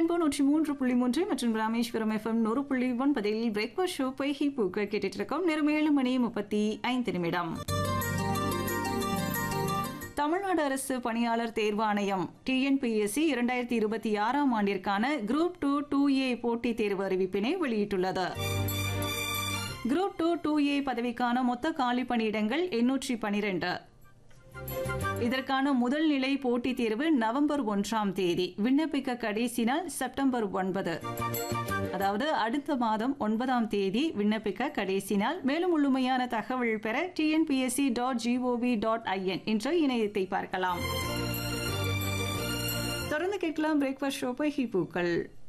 rainbow நூற்றி மூன்று புள்ளி மூன்று மற்றும் ராமேஸ்வரம் எஃப்எம் நூறு புள்ளி ஒன்பதில் பிரேக்ஃபாஸ்ட் ஷோ பைஹி பூக்கள் கேட்டுட்டு இருக்கோம் நேரம் ஏழு மணி முப்பத்தி ஐந்து நிமிடம் தமிழ்நாடு அரசு பணியாளர் தேர்வாணையம் டிஎன்பிஎஸ்சி இரண்டாயிரத்தி இருபத்தி ஆறாம் ஆண்டிற்கான குரூப் டூ டூ ஏ போட்டித் தேர்வு அறிவிப்பினை வெளியிட்டுள்ளது குரூப் டூ டூ ஏ பதவிக்கான மொத்த காலி பணியிடங்கள் எண்ணூற்றி பனிரெண்டு இதற்கான முதல் நிலை போட்டித் தேர்வு நவம்பர் ஒன்றாம் தேதி விண்ணப்பிக்க கடைசி நாள் செப்டம்பர் ஒன்பது அதாவது அடுத்த மாதம் ஒன்பதாம் தேதி விண்ணப்பிக்க கடைசி நாள் மேலும் முழுமையான தகவல் பெற TNPSC dot GOV dot IN என்ற இணையத்தை பார்க்கலாம் தொடர்ந்து கேட்கலாம் பிரேக்ஃபாஸ்ட் ஷோ பை ஹிபூக்கள்